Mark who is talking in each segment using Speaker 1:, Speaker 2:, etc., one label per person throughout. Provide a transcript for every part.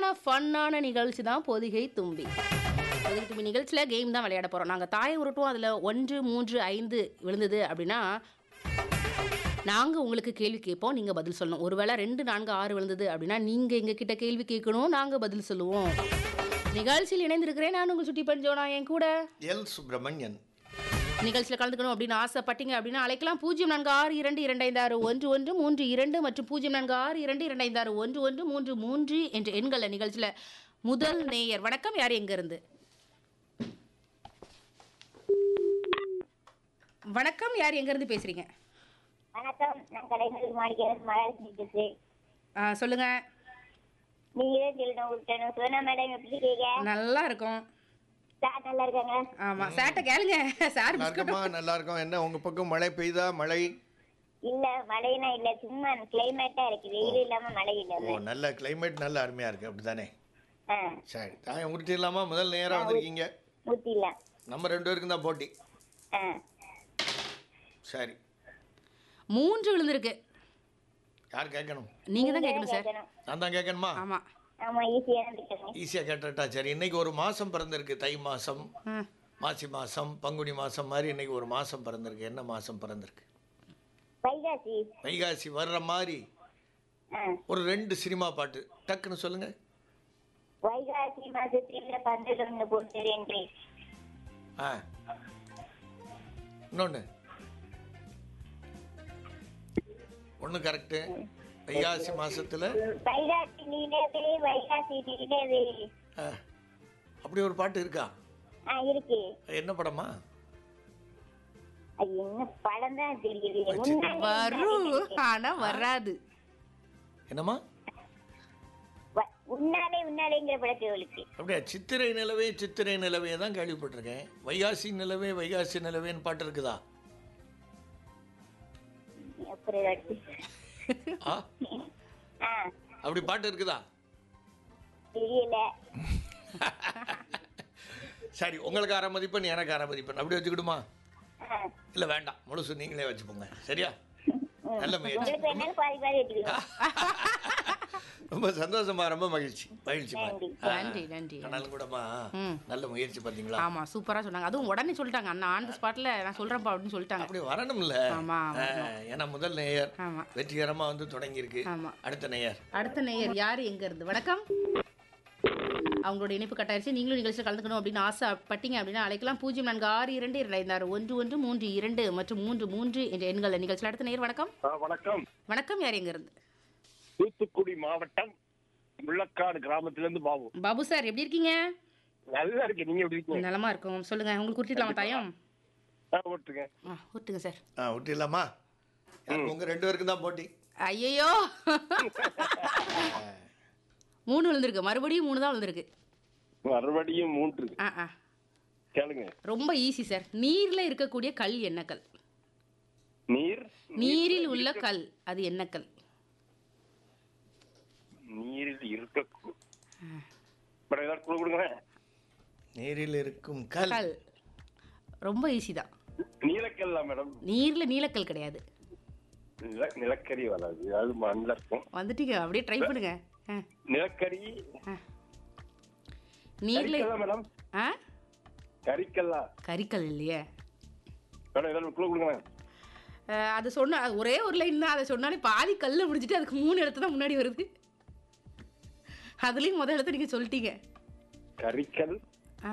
Speaker 1: ஃபன்னான நிகழ்ச்சி தான் பொதிகை தும்பி பொதிகை தும்பி நிகழ்ச்சியில் கேம் தான் விளையாட போகிறோம் நாங்கள் தாயை உருட்டுவோம் அதில் ஒன்று மூன்று ஐந்து விழுந்தது அப்படின்னா நாங்கள் உங்களுக்கு கேள்வி கேட்போம் நீங்கள் பதில் சொல்லணும் ஒருவேளை ரெண்டு நான்கு ஆறு விழுந்தது அப்படின்னா நீங்கள் எங்ககிட்ட கேள்வி கேட்கணும் நாங்கள் பதில் சொல்லுவோம் நிகழ்ச்சியில் இணைந்திருக்கிறேன் நான் உங்கள் சுட்டி பஞ்சோனா என் கூட
Speaker 2: எல் சுப்பிரமணியன்
Speaker 1: நிகழ்ச்சியில் கலந்துக்கணும் அப்படின்னு ஆசைப்பட்டீங்க அப்படின்னா அழைக்கலாம் பூஜ்ஜியம் நான்கு ஆறு இரண்டு இரண்டு ஐந்து ஆறு ஒன்று ஒன்று மூன்று இரண்டு மற்றும் பூஜ்ஜியம் நான்கு ஆறு இரண்டு இரண்டு ஐந்து ஆறு ஒன்று ஒன்று மூன்று மூன்று என்ற எண்களில் நிகழ்ச்சியில் முதல் நேயர் வணக்கம் யார் எங்க இருந்து வணக்கம் யார் எங்க இருந்து பேசுறீங்க
Speaker 3: வணக்கம் நான் கலைஞர் மாணிக்கம் மகாலட்சுமி பேசுறேன்
Speaker 1: ஆ, சொல்லுங்க
Speaker 3: நீங்க தான் சொல்லணும் விட்டணும் சுவனா மேடம் எப்படி இருக்கீங்க
Speaker 1: நல்லா இருக்கும்
Speaker 3: சார் நல்லா இருக்காங்க
Speaker 1: ஆமா சார்ட்ட கேளுங்க சார்
Speaker 2: நல்லா இருக்கமா நல்லா இருக்கும் என்ன உங்க பக்கம் மழை பெய்தா மழை
Speaker 3: இல்ல மழைனா இல்ல சும்மா கிளைமேட்டா இருக்கு வெயில் இல்லாம மழை
Speaker 2: ஓ
Speaker 3: இல்ல
Speaker 2: நல்ல கிளைமேட் நல்ல அருமையா இருக்கு அப்படிதானே
Speaker 3: ஆ
Speaker 2: சரி தாயம் உருட்டிடலாமா முதல் நேரம் வந்திருக்கீங்க
Speaker 3: ஊத்திடலாம்
Speaker 2: நம்ம ரெண்டு பேருக்கும் தான் போட்டி
Speaker 3: ஆ
Speaker 2: சரி
Speaker 1: மூன்று விழுந்திருக்கு
Speaker 2: யார் கேட்கணும்
Speaker 1: நீங்க தான் கேட்கணும் சார்
Speaker 3: கேட்கணும்.
Speaker 2: நான் தான் கேட்கணுமா
Speaker 1: ஆமா
Speaker 3: ஆமா ஈஸியா இருக்கணும்
Speaker 2: ஈஸியா கேட்டுட்டா சரி இன்னைக்கு ஒரு மாசம் பிறந்திருக்கு தை மாசம்
Speaker 1: ஆ.
Speaker 2: மாசி மாசம் பங்குனி மாசம் மாதிரி இன்னைக்கு ஒரு மாசம் பிறந்திருக்கு என்ன மாசம் பிறந்திருக்கு
Speaker 3: வைகாசி
Speaker 2: வைகாசி வர்ற மாதிரி
Speaker 3: ஆ
Speaker 2: ஒரு ரெண்டு சினிமா பாட்டு டக்குன்னு சொல்லுங்க
Speaker 3: வைகாசி மாசத்துல பந்தல் போட்டு ரெண்டு
Speaker 2: ஆ இன்னொன்று ஒன்று கரெக்டு வைகாசி மாசத்துல
Speaker 3: வைகாசி நீலவே வைகாசி நீலவே
Speaker 2: ஆ, அப்படி ஒரு பாட்டு இருக்கா
Speaker 3: ஆ இருக்கு
Speaker 2: அது என்ன படமா
Speaker 3: அது என்ன படம் தான் தெரியுது
Speaker 2: வச்சு-
Speaker 3: முன்னாடி
Speaker 1: வரும் ஆனா வராது
Speaker 2: என்னம்மா
Speaker 3: வ- உன்னாலே உன்னாலேங்கிற படத்துகளுக்கு
Speaker 2: அப்படியா சித்திரை நிலவே சித்திரை நிலவே தான் கேள்விப்பட்டிருக்கேன் வைகாசி நிலவே வைகாசி நிலவேன்னு பாட்டு இருக்குதா
Speaker 3: அப்புறம் ஏதாச்சு.
Speaker 2: ஆ
Speaker 3: ஆ
Speaker 2: அப்படி பாட்டு இருக்குதா
Speaker 3: தெரியல
Speaker 2: சரி உங்களுக்கு அரை மதிப்பெண் எனக்கு அரை மதிப்பெண் அப்படி வச்சுக்கிடுமா
Speaker 3: ஆ.
Speaker 2: இல்லை வேண்டாம் முழுசு நீங்களே வச்சுப்போங்க சரியா நல்ல முயற்சி
Speaker 3: உங்களுக்கு வேணாலும் பாதி பாதி எடுத்துக்கலாம்
Speaker 2: ரொம்ப சந்தோஷமா ரொம்ப மகிழ்ச்சி மகிழ்ச்சிமா
Speaker 3: நன்றி.
Speaker 2: ஆ,
Speaker 1: நன்றி நன்றி
Speaker 2: ஆனாலும் கூடமா
Speaker 1: ம்.
Speaker 2: நல்ல முயற்சி பார்த்தீங்களா
Speaker 1: ஆமா சூப்பரா சொன்னாங்க அதுவும் உடனே சொல்லிட்டாங்க அண்ணா ஆன் ஸ்பாட்ல நான் சொல்றேன்ப்பா அப்படின்னு சொல்லிட்டாங்க
Speaker 2: அப்படி வரணும்ல
Speaker 1: ஆமா,
Speaker 2: ஆ, ஏன்னா முதல் நேயர்
Speaker 1: ஆமா
Speaker 2: வெற்றிகரமா வந்து தொடங்கியிருக்கு
Speaker 1: ஆமா
Speaker 2: அடுத்த நேயர்
Speaker 1: அடுத்த நேயர் யார் எங்க இருந்து வணக்கம் அவங்களோட இணைப்பு கட்டாயிருச்சு நீங்களும் நிகழ்ச்சியில் கலந்துக்கணும் அப்படின்னு ஆசைப்பட்டீங்க அப்படின்னா அழைக்கலாம் பூஜ்ஜியம் நான்கு ஆறு இரண்டு இரண்டு ஐந்து ஆறு ஒன்று ஒன்று மூன்று இரண்டு மற்றும் மூன்று மூன்று என்ற எண்கள் நிகழ்ச்சியில் அடுத்த நேயர் வணக்கம்
Speaker 4: ஆ, வணக்கம்
Speaker 1: வணக்கம் யார் எங்க இருந்து
Speaker 4: தூத்துக்குடி மாவட்டம் முள்ளக்காடு கிராமத்திலிருந்து பாபு
Speaker 1: பாபு சார் எப்படி இருக்கீங்க
Speaker 4: நல்லா இருக்கு நீங்க எப்படி இருக்கீங்க
Speaker 1: நலமா இருக்கும் சொல்லுங்க உங்களுக்கு குறிச்சிடலாமா தாயம்
Speaker 4: ஆ, ஓட்டுங்க
Speaker 1: ஆ விட்டுங்க சார்
Speaker 2: ஆ விட்டுலாமா உங்க ரெண்டு பேருக்கும் தான் போட்டி
Speaker 1: ஐயையோ மூணு விழுந்திருக்கு மறுபடியும் மூணு தான் விழுந்திருக்கு
Speaker 4: மறுபடியும் மூன்று
Speaker 1: ஆ ஆ
Speaker 4: கேளுங்க
Speaker 1: ரொம்ப ஈஸி சார் நீர்ல இருக்கக்கூடிய கல் என்ன கல்
Speaker 4: நீர்
Speaker 1: நீரில் உள்ள கல் அது என்ன கல்
Speaker 4: நீரில் இருக்க அப்புறம் ஏதாவது குழு கொடுங்க
Speaker 2: நீரில் இருக்கும் கல்
Speaker 1: கல் ரொம்ப ஈஸி தான்
Speaker 4: நீலக்கல்லா மேடம்
Speaker 1: நீர்ல நீலக்கல் கிடையாது
Speaker 4: நில நிலக்கரி வராது அது மண்ணில் இருக்கும்
Speaker 1: வந்துட்டீங்க அப்படியே ட்ரை பண்ணுங்க ஆ,
Speaker 4: நிலக்கரி
Speaker 1: ஆ. நீர்ல
Speaker 4: கரிக்கல்லா மேடம்
Speaker 1: ஆ
Speaker 4: கரிக்கல்லா
Speaker 1: கரிக்கல் இல்லையே
Speaker 4: மேடம் ஏதாவது குழு கொடுங்க
Speaker 1: ஆ, அது சொன்ன அது ஒரே ஒரு லைன் தான் அதை சொன்னாலே பாதி கல்ல முடிஞ்சிட்டு அதுக்கு மூணு எழுத்து தான் முன்னாடி வருது அதுலயும் முதல் எழுத்து நீங்க சொல்லிட்டீங்க
Speaker 4: கரிக்கல்
Speaker 1: ஆ,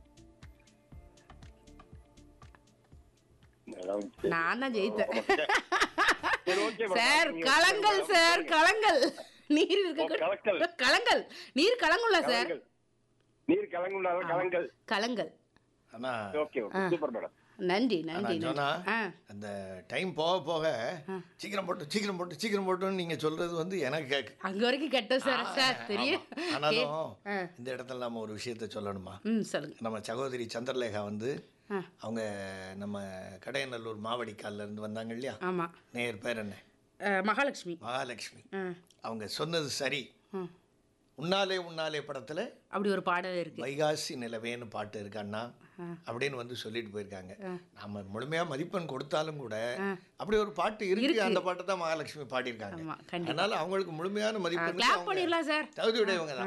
Speaker 4: மேடம்
Speaker 1: நான் தான் ஜெயித்தேன்
Speaker 4: சரி ஓகே
Speaker 1: சார் கலங்கள் சார் கலங்கள் நீர்
Speaker 4: ஓ,
Speaker 1: இருக்க
Speaker 4: கலக்கல்.
Speaker 1: கலங்கள் நீர் கலங்கும்ல சார்
Speaker 4: கலங்கள் நீர் கலங்குண்டாத கலங்கள்
Speaker 1: கலங்கள்
Speaker 2: ஆனா
Speaker 4: ஓகே ஓகே சூப்பர் மேடம்
Speaker 1: நன்றி நன்றி
Speaker 2: நான் சொன்னா
Speaker 1: நன்றி ஆ
Speaker 2: அந்த டைம் போக போக சீக்கிரம் போட்டு சீக்கிரம் போட்டு சீக்கிரம் போட்டுன்னு நீங்க சொல்றது வந்து எனக்கு கேக்கு
Speaker 1: அங்க வரைக்கும் கெட்ட சார் சார் தெரியும்
Speaker 2: ஆமா. ஆனாலும்
Speaker 1: ஆ.
Speaker 2: இந்த இடத்துல நம்ம ஒரு விஷயத்த சொல்லணுமா
Speaker 1: ம் சொல்லுங்க
Speaker 2: நம்ம சகோதரி சந்திரலேகா வந்து
Speaker 1: ஆ.
Speaker 2: அவங்க நம்ம கடையநல்லூர் மாவடிக்கால்ல இருந்து வந்தாங்க இல்லையா
Speaker 1: ஆமா
Speaker 2: நேர் பேர் என்ன
Speaker 1: அஹ், மகாலட்சுமி
Speaker 2: மகாலட்சுமி
Speaker 1: ஆ
Speaker 2: அவங்க சொன்னது சரி
Speaker 1: ம்.
Speaker 2: உன்னாலே உன்னாலே படத்துல
Speaker 1: அப்படி ஒரு பாடல் இருக்கு
Speaker 2: வைகாசி நிலவேன்னு பாட்டு இருக்கு அண்ணா அப்படின்னு வந்து சொல்லிட்டு போயிருக்காங்க நம்ம முழுமையா மதிப்பெண் கொடுத்தாலும் கூட அப்படி ஒரு பாட்டு இருக்கு அந்த பாட்டை தான் மகாலட்சுமி பாடியிருக்காங்க
Speaker 1: ஆமா, கண்டிப்பா.
Speaker 2: அதனால அவங்களுக்கு முழுமையான மதிப்பெண்
Speaker 1: கிளாப் பண்ணிடலாம் சார்
Speaker 2: தகுதியுடையவங்க தான்